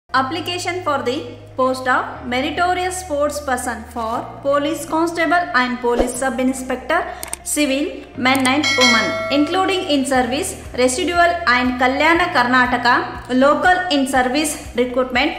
Application for the post of meritorious sports person for police constable and police sub inspector, civil, men and women, including in service, residual and Kalyana Karnataka, local in service recruitment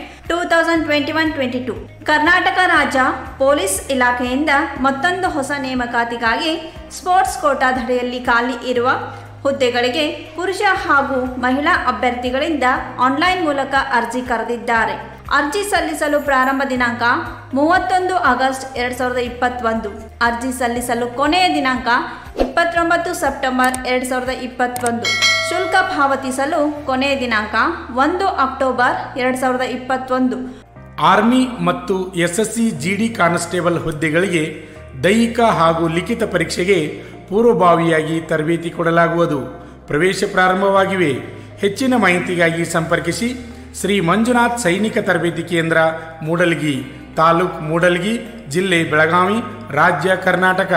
2021-22 Karnataka ರಾಜ್ಯ police ಇಲಾಖೆಯಿಂದ ಮತ್ತೊಂದು ಹೊಸ ನೇಮಕಾತಿಗಾಗಿ sports ಕೋಟಾದಡಿಯಲ್ಲಿ ಖಾಲಿ ಇರುವ ಹುದ್ದೆಗಳಿಗೆ ಪುರುಷ ಹಾಗೂ ಮಹಿಳಾ ಅಭ್ಯರ್ಥಿಗಳಿಂದ ಆನ್ಲೈನ್ ಮೂಲಕ ಅರ್ಜಿ ಕರೆದಿದ್ದಾರೆ ಅರ್ಜಿ ಸಲ್ಲಿಸಲು ಪ್ರಾರಂಭ ದಿನಾಂಕ ಮೂವತ್ತೊಂದು ಆಗಸ್ಟ್ ಎರಡ್ ಸಾವಿರದ ಇಪ್ಪತ್ತೊಂದು ಅರ್ಜಿ ಸಲ್ಲಿಸಲು ಕೊನೆಯ ದಿನಾಂಕ ಇಪ್ಪತ್ತೊಂಬತ್ತು ಸೆಪ್ಟೆಂಬರ್ ಎರಡ್ ಸಾವಿರದ ಇಪ್ಪತ್ತೊಂದು ಶುಲ್ಕ ಪಾವತಿಸಲು ಕೊನೆಯ ದಿನಾಂಕ ಒಂದು ಅಕ್ಟೋಬರ್ ಎರಡ್ ಸಾವಿರದ ಇಪ್ಪತ್ತೊಂದು ಆರ್ಮಿ ಮತ್ತು ಎಸ್ಎಸ್ಸಿ ಜಿಡಿ ಕಾನ್ಸ್ಟೇಬಲ್ ಹುದ್ದೆಗಳಿಗೆ ದೈಹಿಕ ಹಾಗೂ ಲಿಖಿತ ಪರೀಕ್ಷೆಗೆ ಪೂರ್ವಭಾವಿಯಾಗಿ ತರಬೇತಿ ಕೊಡಲಾಗುವುದು ಪ್ರವೇಶ ಪ್ರಾರಂಭವಾಗಿವೆ ಹೆಚ್ಚಿನ ಮಾಹಿತಿಗಾಗಿ ಸಂಪರ್ಕಿಸಿ ಶ್ರೀ ಮಂಜುನಾಥ್ ಸೈನಿಕ ತರಬೇತಿ ಕೇಂದ್ರ ಮೂಡಲ್ಗಿ ತಾಲೂಕ್ ಮೂಡಲ್ಗಿ ಜಿಲ್ಲೆ ಬೆಳಗಾವಿ ರಾಜ್ಯ ಕರ್ನಾಟಕ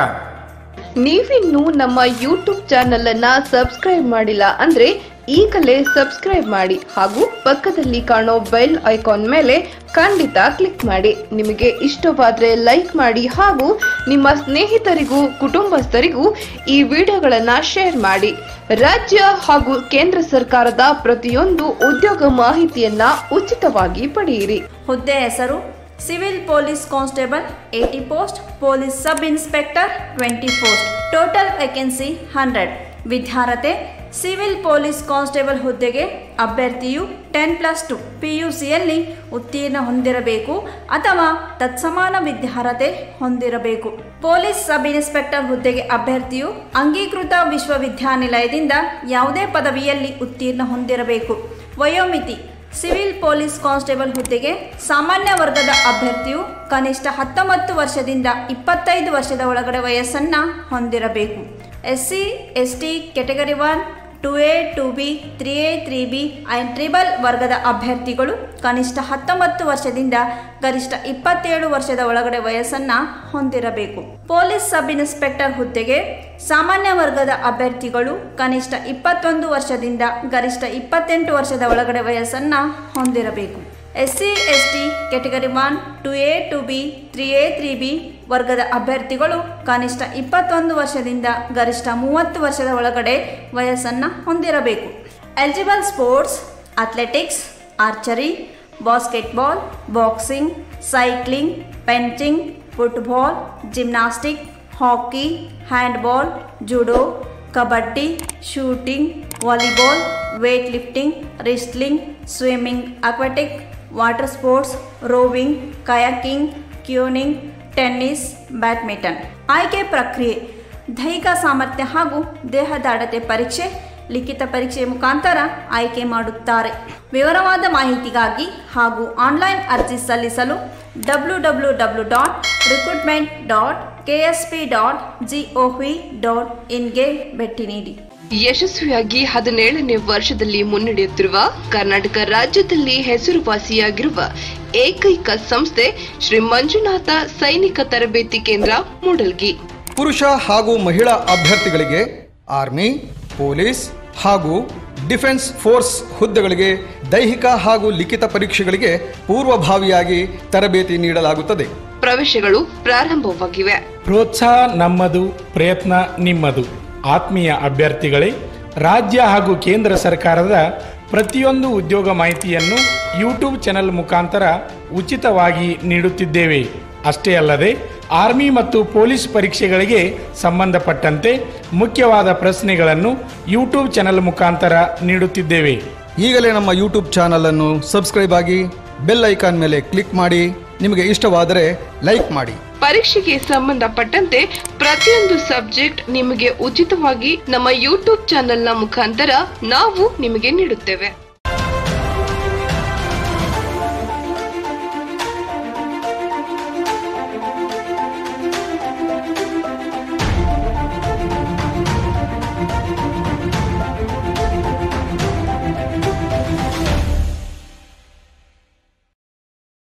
ನೀವಿನ್ನೂ ನಮ್ಮ ಯೂಟ್ಯೂಬ್ ಚಾನೆಲ್ ಅನ್ನ ಸಬ್ಸ್ಕ್ರೈಬ್ ಮಾಡಿಲ್ಲ ಅಂದ್ರೆ ಈಗಲೇ ಸಬ್ಸ್ಕ್ರೈಬ್ ಮಾಡಿ ಹಾಗೂ ಪಕ್ಕದಲ್ಲಿ ಕಾಣೋ ಬೆಲ್ ಐಕಾನ್ ಮೇಲೆ ಖಂಡಿತ ಕ್ಲಿಕ್ ಮಾಡಿ ನಿಮಗೆ ಇಷ್ಟವಾದ್ರೆ ಲೈಕ್ ಮಾಡಿ ಹಾಗೂ ನಿಮ್ಮ ಸ್ನೇಹಿತರಿಗೂ ಕುಟುಂಬಸ್ಥರಿಗೂ ಈ ವಿಡಿಯೋಗಳನ್ನ ಶೇರ್ ಮಾಡಿ ರಾಜ್ಯ ಹಾಗೂ ಕೇಂದ್ರ ಸರ್ಕಾರದ ಪ್ರತಿಯೊಂದು ಉದ್ಯೋಗ ಮಾಹಿತಿಯನ್ನ ಉಚಿತವಾಗಿ ಪಡೆಯಿರಿ ಹುದ್ದೆ ಹೆಸರು civil police constable eighty post police sub inspector twenty post total vacancy hundred ವಿದ್ಯಾರ್ಹತೆ ಸಿವಿಲ್ ಪೊಲೀಸ್ ಕಾನ್ಸ್ಟೇಬಲ್ ಹುದ್ದೆಗೆ ಅಭ್ಯರ್ಥಿಯು ಟೆನ್ ಪ್ಲಸ್ ಟು ಪಿಯುಸಿಯಲ್ಲಿ ಉತ್ತೀರ್ಣ ಹೊಂದಿರಬೇಕು ಅಥವಾ ತತ್ಸಮಾನ ವಿದ್ಯಾರ್ಹತೆ ಹೊಂದಿರಬೇಕು ಪೊಲೀಸ್ ಸಬ್ ಇನ್ಸ್ಪೆಕ್ಟರ್ ಹುದ್ದೆಗೆ ಅಭ್ಯರ್ಥಿಯು ಅಂಗೀಕೃತ ವಿಶ್ವವಿದ್ಯಾನಿಲಯದಿಂದ ಯಾವುದೇ ಪದವಿಯಲ್ಲಿ ಉತ್ತೀರ್ಣ ಹೊಂದಿರಬೇಕು ವಯೋಮಿತಿ ಸಿವಿಲ್ ಪೊಲೀಸ್ ಕಾನ್ಸ್ಟೇಬಲ್ ಹುದ್ದೆಗೆ ಸಾಮಾನ್ಯ ವರ್ಗದ ಅಭ್ಯರ್ಥಿಯು ಕನಿಷ್ಠ ಹತ್ತೊಂಬತ್ತು ವರ್ಷದಿಂದ ಇಪ್ಪತ್ತೈದು ವರ್ಷದ ಒಳಗಡೆ ವಯಸ್ಸನ್ನು ಹೊಂದಿರಬೇಕು S C S T category one two A two B three A three B and tribal ವರ್ಗದ ಅಭ್ಯರ್ಥಿಗಳು ಕನಿಷ್ಠ ಹತ್ತೊಂಬತ್ತು ವರ್ಷದಿಂದ ಗರಿಷ್ಠ ಇಪ್ಪತ್ತೇಳು ವರ್ಷದ ಒಳಗಡೆ ವಯಸ್ಸನ್ನು ಹೊಂದಿರಬೇಕು ಪೊಲೀಸ್ ಸಬ್ ಇನ್ಸ್ಪೆಕ್ಟರ್ ಹುದ್ದೆಗೆ ಸಾಮಾನ್ಯ ವರ್ಗದ ಅಭ್ಯರ್ಥಿಗಳು ಕನಿಷ್ಠ ಇಪ್ಪತ್ತೊಂದು ವರ್ಷದಿಂದ ಗರಿಷ್ಠ ಇಪ್ಪತ್ತೆಂಟು ವರ್ಷದ ಒಳಗಡೆ ವಯಸ್ಸನ್ನು ಹೊಂದಿರಬೇಕು S C S T category one two A two B three A three B ವರ್ಗದ ಅಭ್ಯರ್ಥಿಗಳು ಕನಿಷ್ಠ ಇಪ್ಪತ್ತೊಂದು ವರ್ಷದಿಂದ ಗರಿಷ್ಠ ಮೂವತ್ತು ವರ್ಷದ ಒಳಗಡೆ ವಯಸ್ಸನ್ನು ಹೊಂದಿರಬೇಕು eligible sports athletics archery basketball boxing cycling fencing football gymnastic hockey handball judo kabaddi shooting volleyball weight lifting wrestling swimming aquatic water sports rowing kayaking canoeing tennis badminton ಆಯ್ಕೆ ಪ್ರಕ್ರಿಯೆ ದೈಹಿಕ ಸಾಮರ್ಥ್ಯ ಹಾಗೂ ದೇಹದಾಢ್ಯತೆ ಪರೀಕ್ಷೆ ಲಿಖಿತ ಪರೀಕ್ಷೆಯ ಮುಖಾಂತರ ಆಯ್ಕೆ ಮಾಡುತ್ತಾರೆ ವಿವರವಾದ ಮಾಹಿತಿಗಾಗಿ ಹಾಗೂ ಆನ್ಲೈನ್ ಅರ್ಜಿ ಸಲ್ಲಿಸಲು W W W dot recruitment dot K S P dot G O V dot ಇನ್ಗೆ ಭೇಟಿ ನೀಡಿ ಯಶಸ್ವಿಯಾಗಿ ಹದಿನೇಳನೇ ವರ್ಷದಲ್ಲಿ ಮುನ್ನಡೆಯುತ್ತಿರುವ ಕರ್ನಾಟಕ ರಾಜ್ಯದಲ್ಲಿ ಹೆಸರುವಾಸಿಯಾಗಿರುವ ಏಕೈಕ ಸಂಸ್ಥೆ ಶ್ರೀ ಮಂಜುನಾಥ ಸೈನಿಕ ತರಬೇತಿ ಕೇಂದ್ರ ಮೂಡಲ್ಗಿ ಪುರುಷ ಹಾಗೂ ಮಹಿಳಾ ಅಭ್ಯರ್ಥಿಗಳಿಗೆ ಆರ್ಮಿ ಪೊಲೀಸ್ ಹಾಗೂ ಡಿಫೆನ್ಸ್ ಫೋರ್ಸ್ ಹುದ್ದೆಗಳಿಗೆ ದೈಹಿಕ ಹಾಗೂ ಲಿಖಿತ ಪರೀಕ್ಷೆಗಳಿಗೆ ಪೂರ್ವಭಾವಿಯಾಗಿ ತರಬೇತಿ ನೀಡಲಾಗುತ್ತದೆ ಪ್ರವೇಶಗಳು ಪ್ರಾರಂಭವಾಗಿವೆ ಪ್ರೋತ್ಸಾಹ ನಮ್ಮದು ಪ್ರಯತ್ನ ನಿಮ್ಮದು ಆತ್ಮೀಯ ಅಭ್ಯರ್ಥಿಗಳೇ ರಾಜ್ಯ ಹಾಗೂ ಕೇಂದ್ರ ಸರ್ಕಾರದ ಪ್ರತಿಯೊಂದು ಉದ್ಯೋಗ ಮಾಹಿತಿಯನ್ನು ಯೂಟ್ಯೂಬ್ ಚಾನೆಲ್ ಮುಖಾಂತರ ಉಚಿತವಾಗಿ ನೀಡುತ್ತಿದ್ದೇವೆ ಅಷ್ಟೇ ಅಲ್ಲದೆ ಆರ್ಮಿ ಮತ್ತು ಪೊಲೀಸ್ ಪರೀಕ್ಷೆಗಳಿಗೆ ಸಂಬಂಧಪಟ್ಟಂತೆ ಮುಖ್ಯವಾದ ಪ್ರಶ್ನೆಗಳನ್ನು ಯೂಟ್ಯೂಬ್ ಚಾನೆಲ್ ಮುಖಾಂತರ ನೀಡುತ್ತಿದ್ದೇವೆ ಈಗಲೇ ನಮ್ಮ ಯೂಟ್ಯೂಬ್ ಚಾನಲ್ ಅನ್ನು ಸಬ್ಸ್ಕ್ರೈಬ್ ಆಗಿ ಬೆಲ್ ಐಕಾನ್ ಮೇಲೆ ಕ್ಲಿಕ್ ಮಾಡಿ ನಿಮಗೆ ಇಷ್ಟವಾದರೆ ಲೈಕ್ ಮಾಡಿ ಪರೀಕ್ಷೆಗೆ ಸಂಬಂಧಪಟ್ಟಂತೆ ಪ್ರತಿಯೊಂದು ಸಬ್ಜೆಕ್ಟ್ ನಿಮಗೆ ಉಚಿತವಾಗಿ ನಮ್ಮ ಯೂಟ್ಯೂಬ್ ಚಾನೆಲ್ನ ಮುಖಾಂತರ ನಾವು ನಿಮಗೆ ನೀಡುತ್ತೇವೆ